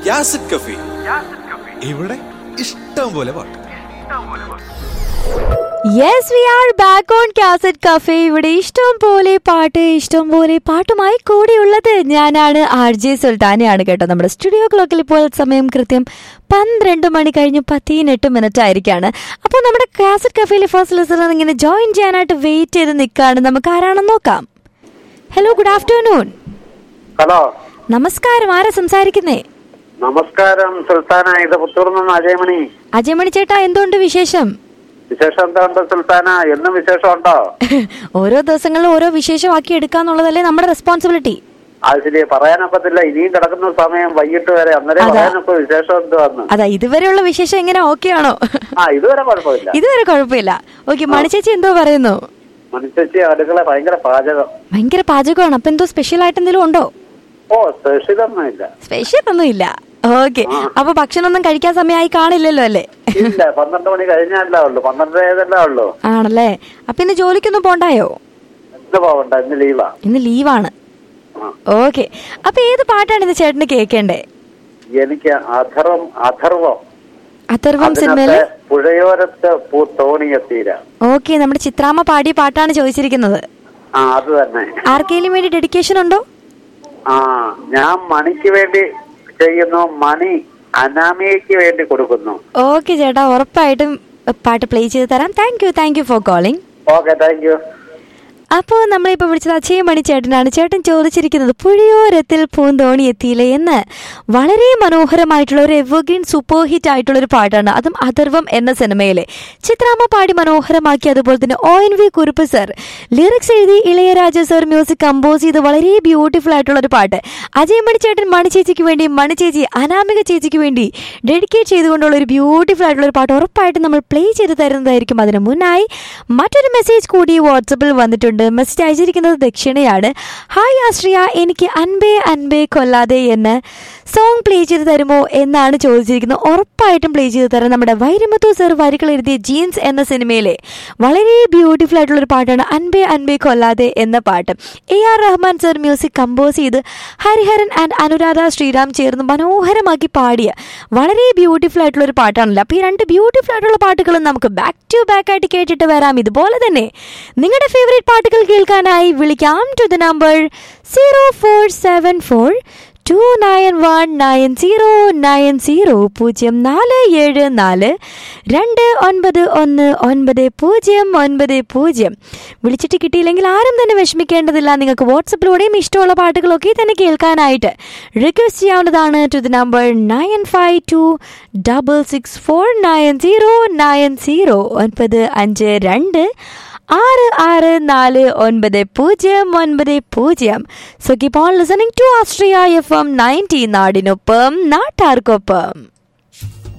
യാസിഡ് കഫി ഇവിടെ ഇഷ്ടം പോലെ പാട്ട് yes we are back on cassette cafe ഇവിടെ ഇഷ്ടം പോലെ പാട്ട് ഇഷ്ടം പോലെ പാട്ടുമായി കൂടിയുള്ളത് ഞാനാണ് ആർ ജെ സുൽത്താനയാണ് കേട്ടോ നമ്മുടെ സ്റ്റുഡിയോ ക്ലോക്കിൽ ഇപ്പോൾ സമയം കൃത്യം പന്ത്രണ്ട് മണി കഴിഞ്ഞ് പതിനെട്ട് മിനിറ്റ് ആയിരിക്കാണ് അപ്പോൾ നമ്മുടെ കാസറ്റ് കഫേയിലെ ഫസ്റ്റ് ലിസണർ ഇങ്ങനെ ജോയിൻ ചെയ്യാനായിട്ട് വെയിറ്റ് ചെയ്ത് നിൽക്കുകയാണ് നമുക്ക് ആരാണെന്ന് നോക്കാം ഹലോ ഗുഡ് ആഫ്റ്റർനൂൺ ഹലോ നമസ്കാരം ആരാ സംസാരിക്കുന്നേ നമസ്കാരം സുൽത്താന ഇത് പുത്തൂർന്ന് നിന്ന് അജയമണി അജയമണി ചേട്ടാ എന്തുകൊണ്ട് വിശേഷം വിശേഷം എന്താ ഉണ്ട് സുൽത്താന എന്നും വിശേഷം ഉണ്ടോ ഓരോ ദിവസങ്ങളിലും ഓരോ വിശേഷമാക്കി എടുക്കാന്നുള്ളതല്ലേ നമ്മുടെ റെസ്പോൺസിബിലിറ്റി അത് ശരി പറയാനൊക്കത്തില്ല ഇനിയും കിടക്കുന്ന സമയം വൈകിട്ട് വരെ അന്നേരം അതാ. പറയാനൊക്കെ വിശേഷം എന്തുവാന്ന് അതാ ഇതുവരെയുള്ള വിശേഷം എങ്ങനെ ഓക്കെ ആണോ ആ ഇതുവരെ കുഴപ്പമില്ല ഇതുവരെ കുഴപ്പമില്ല ഓക്കെ മണിച്ചേച്ചി എന്തോ പറയുന്നു മനുഷ്യച്ചി അടുക്കള ഭയങ്കര പാചകം ഭയങ്കര പാചകമാണ് അപ്പൊ എന്തോ സ്പെഷ്യൽ ആയിട്ട് എന്തെങ്കിലും ഉണ്ടോ ഓ സ്പെഷ്യലൊന്നും ഇല്ല സ്പെഷ്യൽ ഒന്നും ഇല്ല ഓക്കെ അപ്പൊ ഭക്ഷണം ഒന്നും കഴിക്കാൻ സമയമായി കാണില്ലല്ലോ അല്ലേ ഇല്ല പന്ത്രണ്ട് മണി കഴിഞ്ഞല്ലേ ഉള്ളു പന്ത്രണ്ട് ഏതല്ലേ ഉള്ളു ആണല്ലേ അപ്പൊ ഇന്ന് ജോലിക്കൊന്നും പോണ്ടായോ എന്ത് പോവണ്ട ഇന്ന് ലീവാ ഇന്ന് ലീവാണ് ആ. ഓക്കെ അപ്പൊ ഏത് പാട്ടാണ് ഇന്ന് ചേട്ടന് കേൾക്കേണ്ടേ എനിക്ക് അധർവം അധർവം അഥർവം സിനിമയില് അതിനകത്ത് പുഴയോരത്ത് പൂ തോണിയെത്തീര ഓക്കെ നമ്മുടെ ചിത്രാമ്മ പാടിയ പാട്ടാണ് ചോദിച്ചിരിക്കുന്നത് ആ അത് തന്നെ ആർക്കെങ്കിലും വേണ്ടി ഡെഡിക്കേഷൻ ഉണ്ടോ ആ ഞാൻ മണിക്ക് വേണ്ടി ചെയ്യുന്നു മണി അനാമിയയ്ക്ക് വേണ്ടി കൊടുക്കുന്നു ഓക്കെ ചേട്ടാ ഉറപ്പായിട്ടും പാട്ട് പ്ലേ ചെയ്ത് തരാം thank you thank you for calling okay thank you അപ്പോൾ നമ്മളിപ്പോൾ വിളിച്ചത് അച്ചയമണി ചേട്ടനാണ് ചേട്ടൻ ചോദിച്ചിരിക്കുന്നത് പുഴയോരത്തിൽ പൂന്തോണി എത്തിയില്ലേ എന്ന് വളരെ മനോഹരമായിട്ടുള്ള ഒരു എവർഗ്രീൻ സൂപ്പർ ഹിറ്റ് ആയിട്ടുള്ള ഒരു പാട്ടാണ് അതും അഥർവം എന്ന സിനിമയിലെ ചിത്രാമ്മ പാടി മനോഹരമാക്കി അതുപോലെ തന്നെ O N V Kurup sir lyrics എഴുതി ഇളയരാജ സർ മ്യൂസിക് കമ്പോസ് ചെയ്ത് വളരെ ബ്യൂട്ടിഫുൾ ആയിട്ടുള്ള ഒരു പാട്ട് അജയമണി ചേട്ടൻ മണി ചേച്ചിക്ക് വേണ്ടി മണി ചേച്ചി അനാമിക ചേച്ചിക്ക് വേണ്ടി ഡെഡിക്കേറ്റ് ചെയ്തുകൊണ്ടുള്ള ഒരു ബ്യൂട്ടിഫുൾ ആയിട്ടുള്ള ഒരു പാട്ട് ഉറപ്പായിട്ടും നമ്മൾ പ്ലേ ചെയ്ത് തരുന്നതായിരിക്കും അതിന് മുന്നായി മറ്റൊരു മെസ്സേജ് കൂടി വാട്സപ്പിൽ വന്നിട്ടുണ്ട് മെസ്സേജ് അയച്ചിരിക്കുന്നത് ദക്ഷിണയാണ് ഹായ് ആശ്രിയ എനിക്ക് അൻപേ അൻപേ കൊല്ലാതെ എന്ന് സോങ് പ്ലേ ചെയ്ത് തരുമോ എന്നാണ് ചോദിച്ചിരിക്കുന്നത് ഉറപ്പായിട്ടും പ്ലേ ചെയ്ത് തരാം നമ്മുടെ വൈരമുത്തു സർ വരികൾ എഴുതിയ ജീൻസ് എന്ന സിനിമയിലെ വളരെ ബ്യൂട്ടിഫുൾ ആയിട്ടുള്ള ഒരു പാട്ടാണ് അൻപേ അൻപേ കൊല്ലാതെ എന്ന പാട്ട് A R Rahman sir music compose ചെയ്ത് ഹരിഹരൻ ആൻഡ് അനുരാധ ശ്രീറാം ചേർന്ന് മനോഹരമാക്കി പാടിയ വളരെ ബ്യൂട്ടിഫുൾ ആയിട്ടുള്ള ഒരു പാട്ടാണല്ലോ അപ്പോൾ ഈ രണ്ട് ബ്യൂട്ടിഫുൾ ആയിട്ടുള്ള പാട്ടുകളും നമുക്ക് ബാക്ക് ടു ബാക്ക് ആയിട്ട് കേട്ടിട്ട് വരാം ഇതുപോലെ തന്നെ നിങ്ങളുടെ ഫേവറേറ്റ് പാട്ടുകൾ കേൾക്കാനായി വിളിക്കാം to the number zero four seven four two nine one nine zero nine zero പൂജ്യം നാല് ഏഴ് നാല് രണ്ട് ഒൻപത് ഒന്ന് ഒൻപത് പൂജ്യം ഒൻപത് പൂജ്യം വിളിച്ചിട്ട് കിട്ടിയില്ലെങ്കിൽ ആരും തന്നെ വിഷമിക്കേണ്ടതില്ല നിങ്ങൾക്ക് വാട്സപ്പിലൂടെയും ഇഷ്ടമുള്ള പാട്ടുകളൊക്കെ തന്നെ കേൾക്കാനായിട്ട് റിക്വസ്റ്റ് ചെയ്യാവുന്നതാണ് to the number nine five two double six four nine zero nine zero ഒൻപത് അഞ്ച് രണ്ട് ആറ് ആറ് നാല് ഒൻപത് പൂജ്യം ഒൻപത് പൂജ്യം so keep on listening to Astria F M ninety നാടിനൊപ്പം നാട്ടാർക്കൊപ്പം